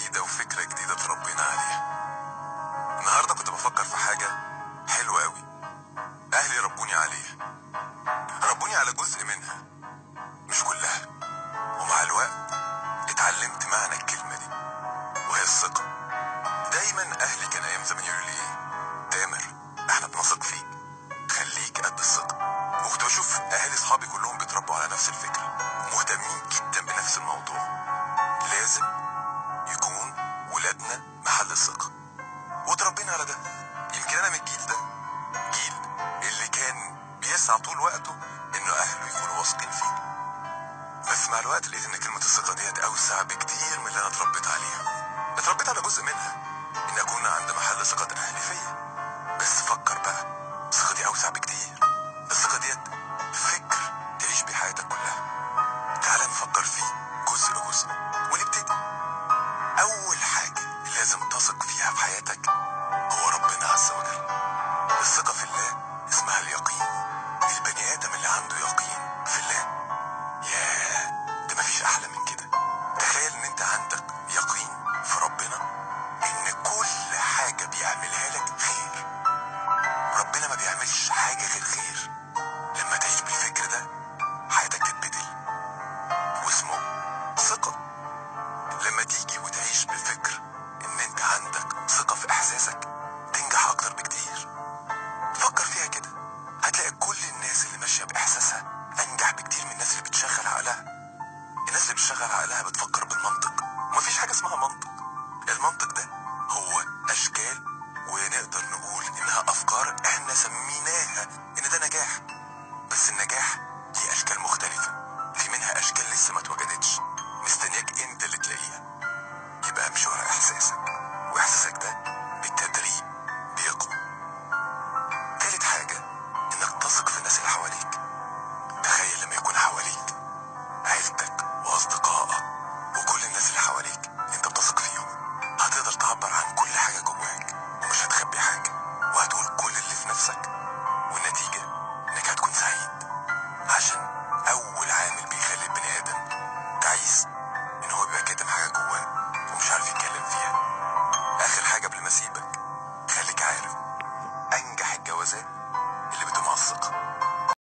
جديدة وفكرة جديدة اتربينا عليها النهاردة كنت بفكر في حاجة حلوة قوي أهلي ربوني عليها ربوني على جزء منها مش كلها ومع الوقت اتعلمت معنى الكلمة دي وهي الثقة دايما أهلي كان أيام زمان يقولوا لي إيه تامر احنا بنثق فيك خليك قد الثقة وكنت بشوف أهالي أصحابي كلهم بيتربوا على نفس الفكرة مهتمين جدا بنفس الموضوع لازم يكون ولادنا محل الثقة وتربينا على ده يمكن أنا من الجيل ده جيل اللي كان بيسعى طول وقته إنه أهله يكونوا واثقين فيه بس مع الوقت لقيت إن كلمة الثقة ديت أوسع بكتير من اللي أنا اتربيت عليها اتربيت على جزء منها إن أكون عند محل ثقة أهلي فيا بس فكر بقى الثقة دي أوسع بكتير الثقة ديت فكر تعيش بيه حياتك كلها تعال نفكر فيه جزء جزء ونبتدي أول حاجة لازم تثق فيها في حياتك هو ربنا عز وجل الثقة في الله اسمها اليقين البني آدم اللي عنده يقين في الله ياه ده مفيش أحلى من كده تخيل إن أنت عندك يقين في ربنا إن كل حاجة بيعملها لك خير ربنا ما بيعملش حاجة غير خير لما تعيش بالفكر ده حياتك تتبدل واسمه ثقة لما تيجي وتعيش بالفكر ان انت عندك ثقة في احساسك تنجح اكتر بكتير فكر فيها كده هتلاقي كل الناس اللي ماشية باحساسها انجح بكتير من الناس اللي بتشغل عقلها الناس اللي بتشغل عقلها بتفكر بالمنطق ومفيش حاجة اسمها منطق المنطق ده هو اشكال ونقدر نقول انها افكار احنا سميناها ان ده نجاح بس النجاح ليه اشكال مختلفة في منها اشكال لسه ما اتوجدتش